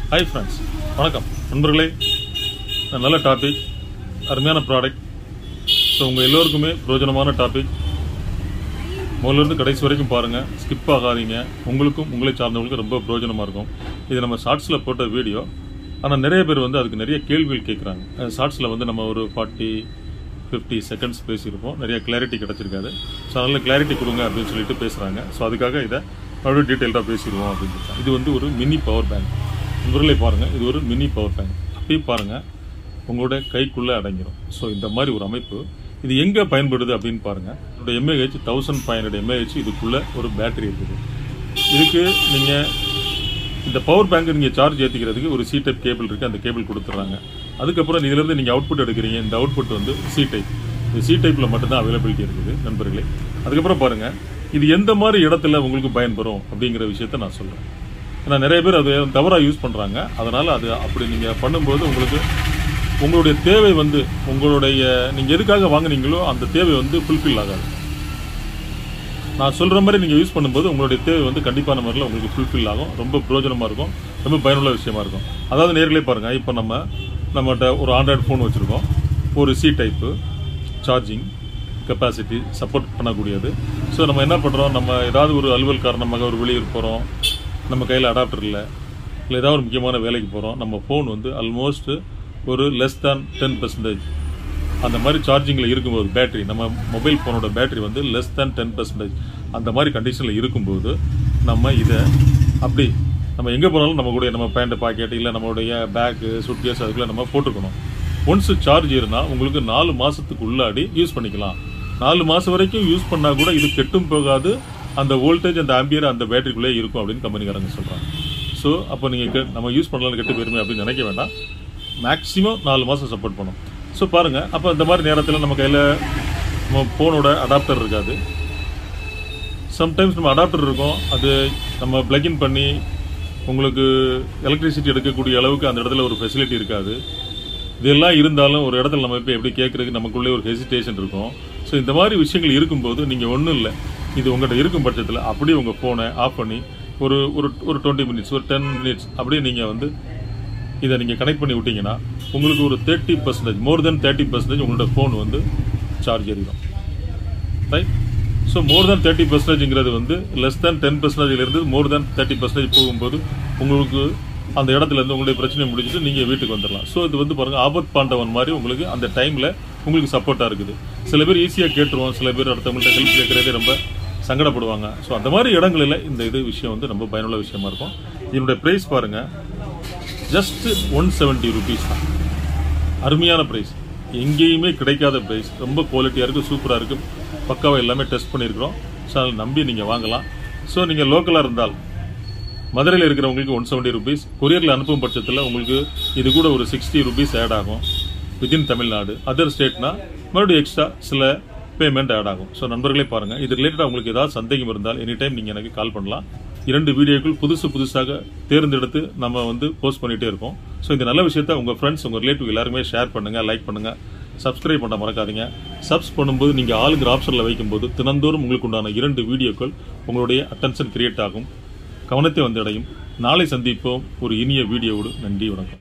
hi friends வணக்கம் நண்பர்களே நல்ல டாபிக் அருமையான ப்ராடக்ட் ஸோ உங்கள் எல்லோருக்குமே பிரயோஜனமான டாபிக் முதல்லேருந்து கடைசி வரைக்கும் பாருங்கள் ஸ்கிப் ஆகாதீங்க உங்களுக்கும் உங்களை சார்ந்தவங்களுக்கும் ரொம்ப பிரயோஜனமாக இருக்கும் இது நம்ம ஷார்ட்ஸில் போட்ட வீடியோ ஆனால் நிறைய பேர் வந்து அதுக்கு நிறைய கேள்விகள் கேட்குறாங்க ஷார்ட்ஸில் வந்து நம்ம ஒரு ஃபார்ட்டி ஃபிஃப்டி செகண்ட்ஸ் பேசியிருப்போம் நிறைய கிளாரிட்டி கிடச்சிருக்காது ஸோ அதனால் கிளாரிட்டி கொடுங்க அப்படின்னு சொல்லிட்டு பேசுகிறாங்க ஸோ அதுக்காக இதை மறுபடியும் டீட்டெயிலாக பேசிடுவோம் அப்படின்னு சொல்லிட்டு இது வந்து ஒரு மினி பவர் பேங்க் நண்பர்களே பாருங்கள் இது ஒரு மினி பவர் பேங்க் அப்படியே பாருங்கள் உங்களோட கைக்குள்ளே அடங்கிடும் ஸோ இந்த மாதிரி ஒரு அமைப்பு இது எங்கே பயன்படுது அப்படின்னு பாருங்கள் இதோட mAh thousand five hundred mAh இதுக்குள்ளே ஒரு பேட்டரி இருக்குது இதுக்கு நீங்கள் இந்த பவர் பேங்க் நீங்கள் சார்ஜ் ஏற்றிக்கிறதுக்கு ஒரு சி டைப் கேபிள் இருக்குது அந்த கேபிள் கொடுத்துட்றாங்க அதுக்கப்புறம் இதிலிருந்து நீங்கள் அவுட்புட் எடுக்கிறீங்க இந்த அவுட்புட் வந்து சி டைப் இந்த சி டைப்பில் மட்டும்தான் அவைலபிலிட்டி இருக்குது நண்பர்களே அதுக்கப்புறம் பாருங்கள் இது எந்த மாதிரி இடத்துல உங்களுக்கு பயன்பெறும் அப்படிங்கிற விஷயத்த நான் சொல்கிறேன் ஏன்னா நிறைய பேர் அது தவறாக யூஸ் பண்ணுறாங்க அதனால் அது அப்படி நீங்கள் பண்ணும்போது உங்களுக்கு உங்களுடைய தேவை வந்து உங்களுடைய நீங்கள் எதுக்காக வாங்குனீங்களோ அந்த தேவை வந்து ஃபுல்ஃபில் ஆகாது நான் சொல்கிற மாதிரி நீங்கள் யூஸ் பண்ணும்போது உங்களுடைய தேவை வந்து கண்டிப்பான முறையில் உங்களுக்கு ஃபுல்ஃபில் ஆகும் ரொம்ப பிரயோஜனமாக இருக்கும் ரொம்ப பயனுள்ள விஷயமா இருக்கும் அதாவது நேர்களே பாருங்கள் இப்போ நம்ம நம்மகிட்ட ஒரு ஆண்ட்ராய்டு ஃபோன் வச்சுருக்கோம் ஒரு C type charging capacity support பண்ணக்கூடியது ஸோ நம்ம என்ன பண்ணுறோம் நம்ம ஏதாவது ஒரு அலுவல் காரணமாக ஒரு வெளியூர் போகிறோம் நம்ம கையில் அடாப்டர் இல்லை இல்லை ஏதாவது ஒரு முக்கியமான வேலைக்கு போகிறோம் நம்ம ஃபோன் வந்து ஆல்மோஸ்ட் ஒரு லெஸ் தேன் டென் பர்சன்டேஜ் அந்த மாதிரி சார்ஜிங்கில் இருக்கும்போது பேட்டரி நம்ம மொபைல் ஃபோனோட பேட்டரி வந்து லெஸ் தேன் டென் பர்சன்டேஜ் அந்த மாதிரி கண்டிஷனில் இருக்கும்போது நம்ம இதை அப்படி நம்ம எங்கே போனாலும் நம்ம கூட நம்ம பேண்ட் பாக்கெட் இல்லை நம்மளுடைய பேக்கு சுட்கேஸ் அதுக்குள்ளே நம்ம போட்டுக்கணும் ஒன்ஸ் சார்ஜ் இருந்தால் உங்களுக்கு நாலு மாதத்துக்கு உள்ளாடி யூஸ் பண்ணிக்கலாம் நாலு மாதம் வரைக்கும் யூஸ் பண்ணால் கூட இது கெட்டும் போகாது அந்த வோல்டேஜ் அந்த ஆம்பியர் அந்த பேட்டரிக்குள்ளே இருக்கும் அப்படின்னு கம்பெனிக்காரங்க சொல்கிறாங்க ஸோ அப்போ நீங்கள் நம்ம யூஸ் பண்ணலாம்னு கெட்டு போயிருமே அப்படின்னு நினைக்க வேண்டாம் மேக்ஸிமம் நாலு மாதம் சப்போர்ட் பண்ணும் ஸோ பாருங்கள் அப்போ இந்த மாதிரி நேரத்தில் நம்ம கையில் நம்ம ஃபோனோட அடாப்டர் இருக்காது சம்டைம்ஸ் நம்ம அடாப்டர் இருக்கும் அது நம்ம பிளக்இன் பண்ணி உங்களுக்கு எலக்ட்ரிசிட்டி எடுக்கக்கூடிய அளவுக்கு அந்த இடத்துல ஒரு ஃபெசிலிட்டி இருக்காது இதெல்லாம் இருந்தாலும் ஒரு இடத்துல நம்ம இப்போ எப்படி கேட்குறதுக்கு நமக்குள்ளே ஒரு ஹெசிடேஷன் இருக்கும் ஸோ இந்த மாதிரி விஷயங்கள் இருக்கும்போது நீங்கள் ஒன்றும் இல்லை இது உங்கள்கிட்ட இருக்கும் பட்சத்தில் அப்படியே உங்கள் ஃபோனை ஆஃப் பண்ணி ஒரு ஒரு ஒரு டுவெண்ட்டி மினிட்ஸ் ஒரு டென் மினிட்ஸ் அப்படியே நீங்கள் வந்து இதை நீங்கள் கனெக்ட் பண்ணி விட்டீங்கன்னா உங்களுக்கு ஒரு thirty percentage more then thirty percentage உங்களோட ஃபோன் வந்து சார்ஜ் ஏறிடும் right so more than thirty பர்சன்டேஜ்ங்கிறது வந்து லெஸ் தேன் டென் பர்சன்டேஜ்லேருந்து மோர் தேன் தேர்ட்டி பர்சன்டேஜ் போகும்போது உங்களுக்கு அந்த இடத்துல இருந்து உங்களுடைய பிரச்சனையை முடிச்சுட்டு நீங்கள் வீட்டுக்கு வந்துடலாம் ஸோ இது வந்து பாருங்கள் ஆபத் பாண்டவன் மாதிரி உங்களுக்கு அந்த டைமில் உங்களுக்கு சப்போர்ட்டாக இருக்குது சில பேர் ஈஸியாக கேட்டுருவோம் சில பேர் அடுத்தவங்கள்ட்ட ஹெல்ப் கேட்குறதே ரொம்ப சங்கடப்படுவாங்க ஸோ அந்த மாதிரி இடங்களில் இந்த இது விஷயம் வந்து ரொம்ப பயனுள்ள விஷயமா இருக்கும் இதனுடைய ப்ரைஸ் பாருங்கள் ஜஸ்ட் ஒன் செவன்ட்டி ருபீஸ் தான் அருமையான ப்ரைஸ் எங்கேயுமே கிடைக்காத ப்ரைஸ் ரொம்ப குவாலிட்டியாக இருக்குது சூப்பராக இருக்குது பக்காவாக எல்லாமே டெஸ்ட் பண்ணியிருக்கிறோம் ஸோ அதில் நம்பி நீங்கள் வாங்கலாம் ஸோ நீங்கள் லோக்கலாக இருந்தால் மதுரையில் இருக்கிறவங்களுக்கு ஒன் செவன்ட்டி ருபீஸ் கொரியரில் அனுப்பும் பட்சத்தில் உங்களுக்கு இது கூட ஒரு சிக்ஸ்டி ருபீஸ் ஆட் ஆகும் வித்தின் தமிழ்நாடு அதர் ஸ்டேட்னா மறுபடியும் எக்ஸ்ட்ரா சில பேமெண்ட் ஆட் ஆகும் ஸோ நண்பர்களே பாருங்கள் இது ரிலேட்டடாக உங்களுக்கு ஏதாவது சந்தேகம் இருந்தால் எனி டைம் நீங்கள் எனக்கு கால் பண்ணலாம் இரண்டு வீடியோக்கள் புதுசு புதுசாக தேர்ந்தெடுத்து நம்ம வந்து போஸ்ட் பண்ணிகிட்டே இருக்கோம் ஸோ இந்த நல்ல விஷயத்த உங்கள் ஃப்ரெண்ட்ஸ் உங்கள் ரிலேட்டிவ் எல்லாருமே ஷேர் பண்ணுங்கள் லைக் பண்ணுங்கள் சப்ஸ்கிரைப் பண்ண மறக்காதீங்க சப்ஸ் பண்ணும்போது நீங்கள் ஆளுங்கிற ஆப்ஷனில் வைக்கும்போது தினந்தோறும் உங்களுக்கு உண்டான இரண்டு வீடியோக்கள் உங்களுடைய அட்டென்ஷன் கிரியேட் ஆகும் கவனத்தை வந்தடையும் நாளை சந்திப்போம் ஒரு இனிய வீடியோவோடு நன்றி வணக்கம்